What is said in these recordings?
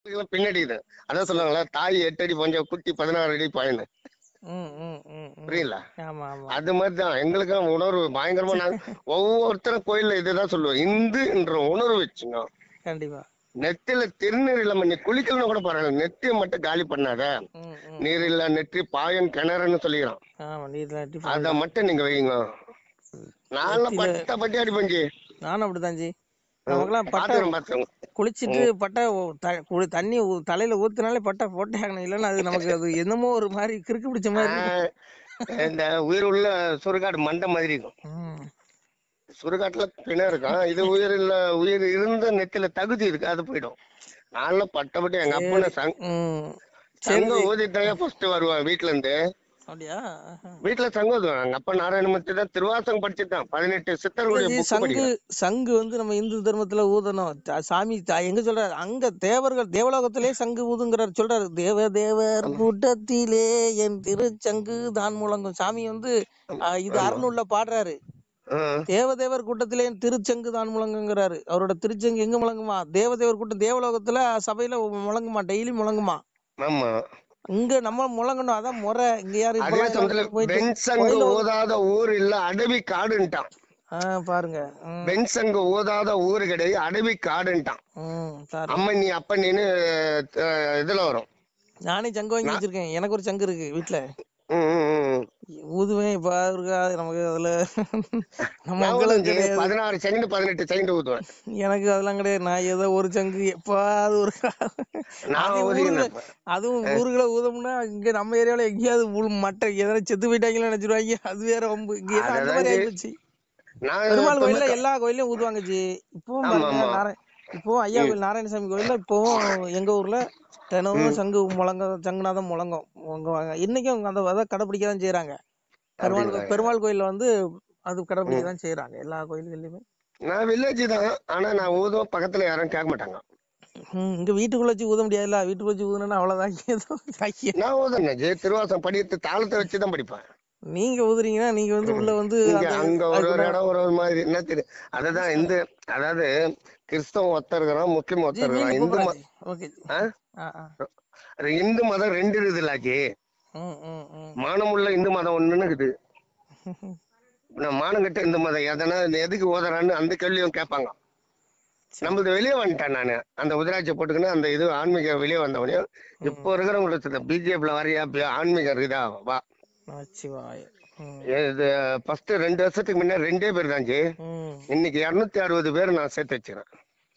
இதுல பின்னாடி இது அதான் சொல்லுவாங்களா தாய் எட்டு அடி பஞ்ச குட்டி பதினாறு அடி பாயின்னு ம் ம் ம் ம். புரியல ஆமா ஆமா அது மாதிரிதான் எங்களுக்கும் உணர்வு பயங்கரமா நாங்க ஒவ்வொருத்தரும் கோயில்ல இதுதான் சொல்லுவோம் இந்துன்ற உணர்வு வச்சுங்க கண்டிப்பா நெத்தில திருநீர் இல்லாம நீ குளிக்கலன்னு கூட பரவாயில்ல நெத்திய மட்டும் காலி பண்ணாத ம் ம் நீர் இல்ல நெற்றி பாயன் கிணறுன்னு சொல்லிக்கிறான் ஆமா நீர்ல அடி அத மட்டும் நீங்க வைங்க நான்லாம் பட்ட பட்டி அடிப்பேன் ஜி நானும் அப்படிதான் ஜி நமக்கெல்லாம் பட்டை பாத்துக்கிறேன் பாத்துக்கிறேன் குளிச்சிட்டு பட்டை ஊ- த- குளி- தண்ணி ஊ- தலையில ஊத்துனாலே பட்டை போட்டே ஆகணும் இல்லைன்னா அது நமக்கு அது என்னமோ ஒரு மாதிரி கிறுக்கு பிடிச்ச மாதிரி இருக்கும். ஆஹ் இந்த உயிர் உள்ள சுடுகாடு மண்டை மாதிரி இருக்கும் ம். சுடுகாட்டுல பிணம் இருக்கும் இது உயிர் இல்ல உயிர் இருந்த நெத்தில தகுதி இருக்கு அது போயிடும் நான்லாம் பட்டப்பட்டு எங்க அப்பனை சங் ம். சங்கம் ஊதிட்டாங்க ஃபர்ஸ்ட் வருவான் வீட்டுல இருந்து அப்படியா ஆஹா. வீட்டுல சங்கம் ஊதுவான் எங்க அப்பா நாராயணமூர்த்தி தான் திருவாசகம் படிச்சுட்டான் பதினெட்டு சித்தர்களுடைய ஜி, புக் சங்கு படிக்கிறான் சங்கு வந்து நம்ம இந்து தர்மத்துல ஊதணும் த- சாமி த- எங்க சொல்றாரு அங்க தேவர்கள் தேவலோகத்திலே சங்கு ஊதுங்கிறார் சொல்றாரு தேவ தேவர் கூட்டத்திலே என் திருச்சங்கு தான் முழங்கும் சாமி வந்து ஆ, இது அருணுள்ள பாடுறாரு ஆஹ் தேவதேவர் கூட்டத்திலே என் திருச்சங்கு தான் முழங்குங்கிறாரு அவரோட திருச்சங்கு எங்க முழங்குமா தேவதேவர் கூட்டம் தேவலோகத்துல சபையில முழங்குமா டெய்லி முழங்குமா ஆமா இங்க நம்ம முழங்கணும் அதான் முறை இங்க யாரு அதே இப்பெல்லாம் சமயத்துல போயிட்டு பெண் சங்கு ஊதாத ஊர் இல்ல அடவி காடுன்ட்டான் ஆ, பாருங்க ம், பெண் சங்கு ஊதாத ஊர் கிடையாது அடவி காடுன்ட்டான் ம், பாரு. அம்மன் நீ அப்பன்னின்னு அஹ், இதுல வரும் நானே சங்கு வாங்கி வச்சிருக்கேன் எனக்கு ஒரு சங்கு இருக்கு வீட்டுல ம், ம், ம். ஊதுவேன் இப்ப இருக்கா நமக்கு அதுல நம்ம நான் மக்களுக்கு ஊதுவேன் ஜி. கிடையாது பதினாறு செகண்ட் பதினெட்டு செகண்ட் ஊதுவேன் எனக்கு அதெல்லாம் கிடையாது நான் ஏதோ ஒரு சங்கு எப்பாவது ஒரு நான் அது ஊதிக்கிறேன் ஊருல இப்ப. அதுவும் ஊருக்குள்ள ஊதம்னா இங்க நம்ம ஏரியாவுல எங்கேயாவது உள் மட்டை எதனா செத்து போயிட்டாங்களோ நினைச்சிருவாங்க அது வேற வம்பு இங்க எல்லாம் அந்த அததான் மாதிரி ஜி. ஆயிப்போச்சு நான் பெருமாள் எப்பவுமே கோயில்ல எல்லா கோயிலையும் ஊதுவாங்க ஜி இப்பவும் ஆமா, பாருங்க ஆமா. நாராய இப்போ ஐயா கோயில் நாராயணசாமி கோயில்ல இப்பவும் எங்க ஊர்ல தினமும் சங்கு முழங்க சங்குநாதம் முழங்கும் முழங்குவாங்க இன்னைக்கும் அந்த அதை கடைபிடிக்க தான் செய்யறாங்க பெருமாள் கோ- அப்படிங்களா? பெருமாள் கோயில்ல வந்து அது கடைபிடிக்க தான் செய்யறாங்க எல்லா கோயில்கள்லயுமே நான் வில்லேஜ் தான் ஆனா நான் ஊதுவேன் பக்கத்துல யாரும் கேட்க மாட்டாங்க ஹம், இங்க வீட்டுக்குள்ள வச்சு ஊத முடியாதுல்ல வீட்டுக்குள்ள வச்சு ஊதுனா அவ்வளவுதான் ஏதோ ஐயா. நான் ஊதுனேன் ஜி திருவாசம் படித்து தாளத்தை வச்சு தான் படிப்பேன் நீங்க ஊதுறீங்கன்னா நீங்க வந்து உள்ள வந்து இங்க அந்த- அங்க ஒரு ஒரு அதுக்குள்ள- இடம் ஒரு ஒரு மாதிரி என்ன தெரியும் அதுதான் இந்த அதாவது கிறிஸ்தவம் ஒருத்தர் இருக்கிறான் முஸ்லிம் ஜி, ஒருத்தர் நீங்க இருக்கிறான் இந்து கூப்பிடலாம் ம- ஜி. ஓகே ஜி. ஆ? ஆ, ஆ. அது இந்து மதம் ரெண்டு இருக்குதுலாச்சி ம், ம், ம். மானமுள்ள இந்து மதம் ஒண்ணுன்னு இருக்குது நான் மானம் கட்ட இந்து மதம் எதனா எதுக்கு ஓதுறான்னு அந்த கேள்வியும் கேட்பாங்க நம்மளது வெளியே வந்துட்டேன் நானு அந்த உதிராட்சி போட்டுக்கின்னு அந்த இது ஆன்மீக வெளியே வந்தவனே இப்போ இருக்கிறவங்களுக்கு பிஜேபியில் வரையா பி- ஆன்மீகம் இருக்குதா வா நமச்சிவாய. ம், இது ஃபர்ஸ்ட் ரெண்டு வருஷத்துக்கு முன்ன ரெண்டே பேர் தான் ஜி ம். இன்னைக்கு இருநூத்தி அறுபது பேர் நான் சேர்த்து வச்சுக்கிறேன்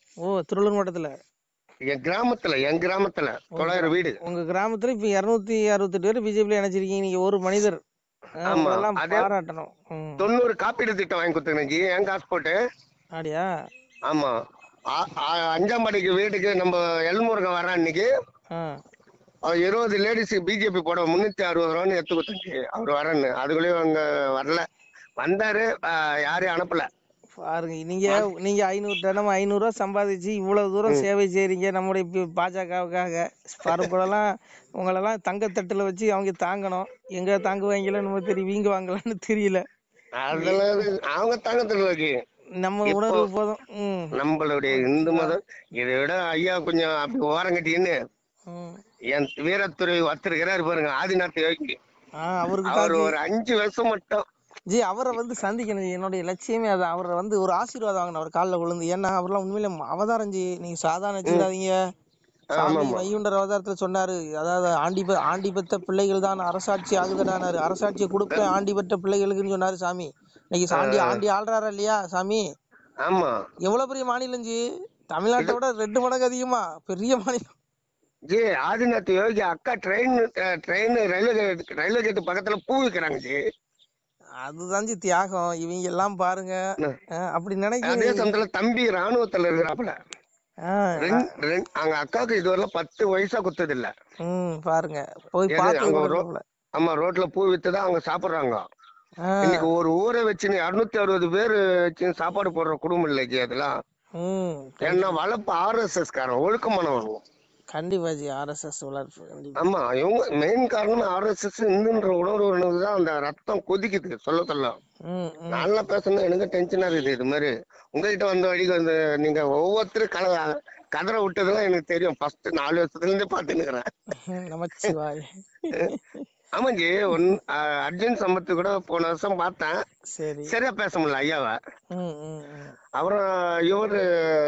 ஓ திருவள்ளூர் மாவட்டத்துல என் கிராமத்துல என் கிராமத்துல தொள்ளாயிரம் வீடு உங்க கிராமத்துல இப்ப இருநூத்தி அறுபத்தெட்டு பேர் பிஜேபில இணைச்சிருக்கீங்க நீங்க ஒரு மனிதர் ஆ, ஆமா, உங்களெல்லாம் அதே- பாராட்டணும் ம். தொண்ணூறு காப்பீடு திட்டம் வாங்கி கொடுத்துருக்கேன் ஜி என் காசு போட்டு அப்படியா ஆமா ஆ- ஆ- அஞ்சாம் படிக்கு வீட்டுக்கு நம்ம எல்முருகன் வரான் இன்னைக்கு ஆ. அவர் இருபது லேடிஸ் பிஜேபி போட முன்னூத்தி அறுபது ரூபான்னு எடுத்து கொடுத்தாச்சு அவர் வரேன்னு அதுக்குள்ளேயும் அங்க வரல வந்தாரு ஆ, யாரையும் அனுப்பல பாருங்க நீங்க நீங்க ஐநூறு தினமும் ஐநூறு ரூபாய் சம்பாதிச்சு இவ்வளவு தூரம் சேவை செய்றீங்க நம்முடைய பி- பாஜகவுக்காக பரப்புலாம் உங்களெல்லாம் தங்கத்தட்டுல வச்சு அவங்க தாங்கணும் எங்க தாங்குவாங்களோ நம்ம தெரியும் வீங்க வாங்கலாம்னு தெரியல அதெல்லாம் இது- அவங்க தங்கத்துல இருக்கு நம்ம உணர்வு போதும் ம் நம்மளுடைய இந்து மதம் இதை விட ஐயா கொஞ்சம் அப்படி ஓரம் கட்டின்னு ம். என் வீரத்துறை ஒருத்தருக்கிறாரு பாருங்க ஆதிநாத் யோகி ஆ அவருக்கு அவர் தான் ஒரு அஞ்சு வருஷம் மட்டும் ஜி அவரை வந்து சந்திக்கணும் ஜி. என்னுடைய லட்சியமே அது அவரை வந்து ஒரு ஆசீர்வாதம் வாங்கணும் அவர் காலில் விழுந்து ஏன்னா அவர்லாம் உண்மையில அவதாரம் ஜி நீங்க சாதாரண வச்சுக்காதீங்க சாமி வைகுண்டர் அவதாரத்துல சொன்னாரு அதாவது ஆண்டி பெ- ஆண்டி பெத்த பிள்ளைகள் தான் அரசாட்சி ஆகுதுடானாரு அரசாட்சியை கொடுப்பேன் ஆண்டி பெற்ற பிள்ளைகளுக்குன்னு சொன்னாரு சாமி இன்னைக்கு சாண்டி ஆண்டி ஆள்றாரா இல்லையா சாமி ஆமா எவ்வளவு பெரிய மாநிலம் ஜி தமிழ்நாட்டை விட ரெண்டு மடங்கு அதிகமா பெரிய மாநிலம் ஜி ஆதிநாத் யோகி அக்கா train train railway gate railway gate பக்கத்துல பூ விக்கிறாங்க ஜி அதுதான் ஜி தியாகம் இவங்க எல்லாம் பாருங்க அஹ் அப்படி அதே நினைக்க சமயத்துல தம்பி ராணுவத்துல இருக்கிறாப்புல ரெண்டு- ரெண்டு- அங்க அக்காவுக்கு இதுவரை பத்து வயசா குத்தது இல்ல ம் பாருங்க போய் எது? பார்த்து அங்க ஒரு கொடுக்கணும்ல. ஆமா ரோட்ல பூ வித்துதான் அவங்க சாப்பிடுறாங்க ஆ, இன்னைக்கு ஒரு ஊரை வச்சுன்னு இருநூத்தி அறுபது பேர் வச்சு சாப்பாடு போடுற குடும்பம் இல்லை ஜி அதெல்லாம் ம் ஏன்னா வளர்ப்பு ஆர்எஸ்எஸ் காரன் ஒழுக்கமானவங்க கண்டிப்பா ஜி ஆர்எஸ்எஸ் வளர்ப்பு கண்டிப்பா ஆமா இவங்க மெயின் காரணம் ஆர்எஸ்எஸ் இந்துன்ற உணர்வு தான் அந்த ரத்தம் கொதிக்குது சொல்ல சொல்ல ம் ம் நல்லா பேசணும் எனக்கு டென்ஷனா இருக்குது இது மாதிரி உங்ககிட்ட வந்த வழிக்கு வந்து நீங்க ஒவ்வொருத்தரும் கல கதரை விட்டதெல்லாம் எனக்கு தெரியும் ஃபர்ஸ்ட் நாலு வருஷத்துல இருந்தே பாத்துன்னு நமச்சிவாய் ஆமாஞ்சி ஒன் அஹ், அர்ஜுன் சம்பத்து கூட போன வருஷம் பார்த்தேன் சரி சரியா பேச முடியல ஐயாவை ம் ம் ம் அப்புறம் இவரு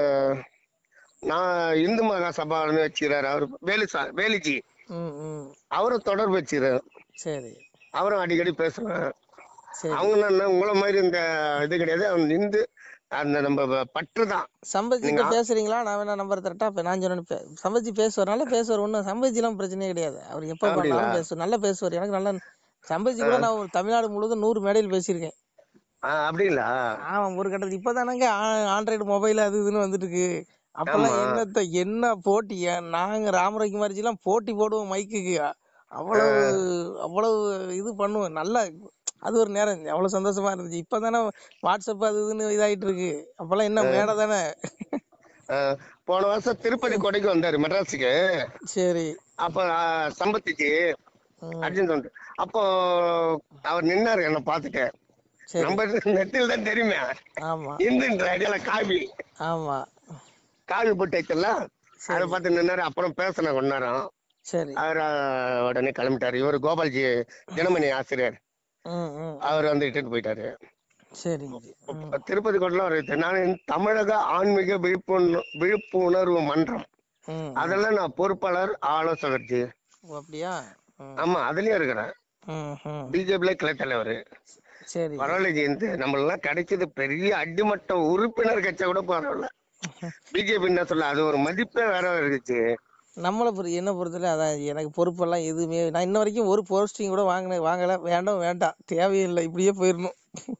நான் இந்து மகா சபான்னு வச்சுக்கிறாரு அவர் வேலுசா வேலுஜி ம் ம் அவரும் தொடர்பு வச்சுக்கிறாரு சரி அவரும் அடிக்கடி பேசுறேன் சரி அவங்க என்ன உங்கள மாதிரி இந்த இது கிடையாது அவங்க நின்று அந்த நம்ம பற்று தான் சம்பஜி கிட்ட பேசுறீங்களா நான் வேணா நம்பர் தரட்டா இப்ப நான் சொன்னேன் சம்பஜி பேசுவார் பேசுவார் ஒன்றும் சம்பஜி எல்லாம் பிரச்சனையே கிடையாது அவர் எப்ப பண்ணாலும் பேசுவார் நல்லா பேசுவார் எனக்கு நல்லா சம்பஜி கூட நான் ஒரு தமிழ்நாடு முழுவதும் நூறு மேடையில் பேசியிருக்கேன் ஆஹ் அப்படிங்களா ஆமா ஒரு கட்டத்துல இப்பதானங்க ஆண்ட்ராய்டு மொபைல் அது இதுன்னு வந்துட்டு இருக்கு அப்பெல்லாம் என்னத்த என்ன போட்டி ஏன் நாங்க ராமராஜ் மாதிரிச்சு எல்லாம் போட்டி போடுவோம் மைக்குக்கு அவ்வளவு அவ்வளவு இது பண்ணுவோம் நல்லா அது ஒரு நேரம் அவ்வளவு சந்தோஷமா இருந்துச்சு இப்பதானே வாட்ஸ்அப் அது இதுன்னு இதாயிட்டு இருக்கு அப்பெல்லாம் என்ன மேடை தானே ஆஹ் போன வருஷம் திருப்பதி கொடைக்கு வந்தாரு மெட்ராஸுக்கு சரி அப்ப ஆஹ் சம்பத்திக்கு ம், அர்ஜுன் தொண்டு அப்போ அவர் நின்னாரு என்ன பார்த்துட்டு சரி நம்ம நெட்டில் தான் தெரியுமே ஆமா இந்துன்ற ஐடியால காவி ஆமா காவி போட்டு வைக்கல அதை பார்த்து நின்னாரு அப்புறம் பேசின கொஞ்ச நேரம் சரி அவர் ஆஹ், உடனே கிளம்பிட்டாரு இவர் கோபால்ஜி தினமணி ஆசிரியர் ம் ம் அவர் வந்து இட்டுட்டு போயிட்டாரு சரிங்க ம், திருப்பதி கோட்டில் ஒரு நான் தமிழக ஆன்மீக விழிப்புணர்வு விழிப்புணர்வு மன்றம் ம் அதெல்லாம் நான் பொறுப்பாளர் ஆலோசகர் ஜி ஓ, அப்படியா ம் ஆமா அதுலயும் இருக்கிறேன் ம் ம் பிஜேபில கிளை தலைவர் சரி பரவாயில்ல ஜி இந்த நம்மளெல்லாம் கிடைச்சது பெரிய அடிமட்ட உறுப்பினர் கட்சியா கூட பரவாயில்ல பிஜேபி என்ன சொல்ல அது ஒரு மதிப்பே வேற இருந்துச்சு நம்மளை பொறு என்ன பொறுத்தல அதான் எனக்கு பொறுப்பெல்லாம் எதுவுமே நான் இன்ன வரைக்கும் ஒரு போஸ்டிங் கூட வாங்கினேன் வாங்கல வேண்டாம் வேண்டாம் தேவையில்லை இப்படியே போயிடணும்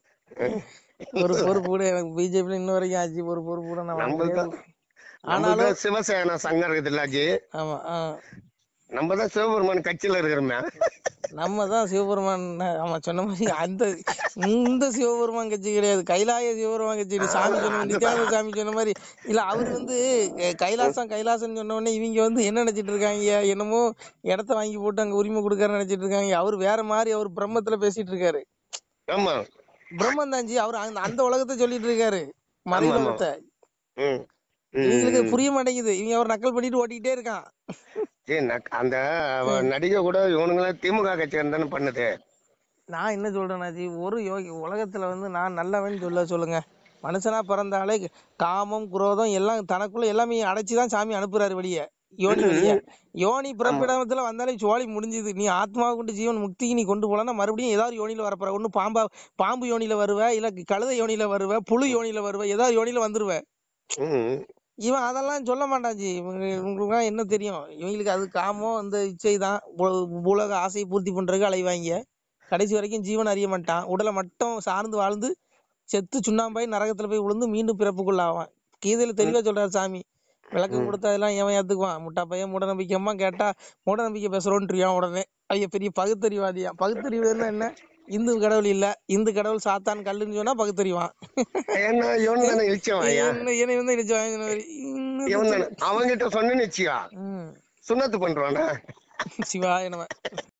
ஒரு பொறுப்பு கூட எனக்கு பிஜேபியில் இன்ன வரைக்கும் ஆச்சு ஒரு பொறுப்பு கூட நான் நம்மளுக்கு வாங்கல ஆனாலும் நம்மளுக்கு சிவசேனா சங்கம் இருக்குது இல்ல ஜி ஆமா ஆ நம்ம தான் சிவபெருமான் கட்சியில இருக்கிறோமே நம்ம தான் சிவபெருமான் ஆமா சொன்ன மாதிரி அந்த இந்த சிவபெருமான் கட்சி கிடையாது கைலாய சிவபெருமான் கட்சி கிடையாது. சாமி சொன்ன நித்யானந்த சாமி சொன்ன மாதிரி இல்ல அவர் வந்து அஹ், கைலாசம் கைலாசம் சொன்ன உடனே இவங்க வந்து என்ன நினைச்சிட்டு இருக்காங்க என்னமோ இடத்த வாங்கி போட்டு அங்க உரிமை கொடுக்காரு நினைச்சிட்டு இருக்காங்க அவர் வேற மாதிரி அவர் பிரம்மத்துல பேசிட்டு இருக்காரு ஆமா பிரம்மன் தாஞ்சி அவர் அந்த அந்த உலகத்தை சொல்லிட்டு இருக்காரு மறை உலகத்தை ம் இவங்களுக்கு புரிய மாட்டேங்குது இவங்க அவர் நக்கல் பண்ணிட்டு ஓட்டிக்கிட்டே இருக்கான் ஜி நக்- அந்த அவ நடிகை கூட இவனுங்களாம் திமுக கட்சிக்காரன் தானே பண்ணுது நான் என்ன சொல்றேன்னாச்சி ஒரு யோகி உலகத்துல வந்து நான் நல்லவன் சொல்ல சொல்லுங்க மனுஷனா பிறந்தாலே காமம் குரோதம் எல்லாம் தனக்குள்ள எல்லாமே அடைச்சுதான் சாமி அனுப்புறாரு வெளியே யோனி வெளியே யோனி பிறப்பிடத்துல வந்தாலே சோழி முடிஞ்சுது நீ ஆத்மாவை கொண்டு ஜீவன் முக்திக்கு நீ கொண்டு போலன்னா மறுபடியும் ஏதாவது யோனியில வரப்போற ஒண்ணு பாம்பா பாம்பு யோனியில வருவ இல்ல கழுதை யோனியில வருவ புழு யோனியில வருவ ஏதாவது யோனியில வந்துருவ ம் இவன் அதெல்லாம் சொல்ல மாட்டான் ஜி உங்களுக்கு என்ன தெரியும் இவங்களுக்கு அது காமம் அந்த இச்சை தான் உ- உலக ஆசையை பூர்த்தி பண்றதுக்கு அலைவாங்க கடைசி வரைக்கும் ஜீவன் அறிய மாட்டான் உடலை மட்டும் சார்ந்து வாழ்ந்து செத்து சுண்ணாம்பாய் நரகத்துல போய் விழுந்து மீண்டும் பிறப்புக்குள்ள ஆவான் கீதையில தெளிவா சொல்றாரு சாமி விளக்கு கொடுத்தா இதெல்லாம் எவன் ஏத்துக்குவான் முட்டா பையன் மூட நம்பிக்கையம்மா கேட்டா மூட நம்பிக்கை பேசுறோன்றியான் உடனே ஐயா பெரிய பகுத்தறிவாதியா பகுத்தறிவுன்னா என்ன இந்து கடவுள் இல்ல இந்து கடவுள் சாத்தான் கல்லுன்னு சொன்னா பகுத்தறிவான் ஏன்னா இவன் தானே இழிச்சவன் ஐயா என்ன என்னை வந்து இடிச்சு வாங்கின மாதிரி இன்னும் இவன் தானே அவன்கிட்ட சொன்னு நிச்சயா ம் சுண்ணத்து பண்றானா சிவாய நம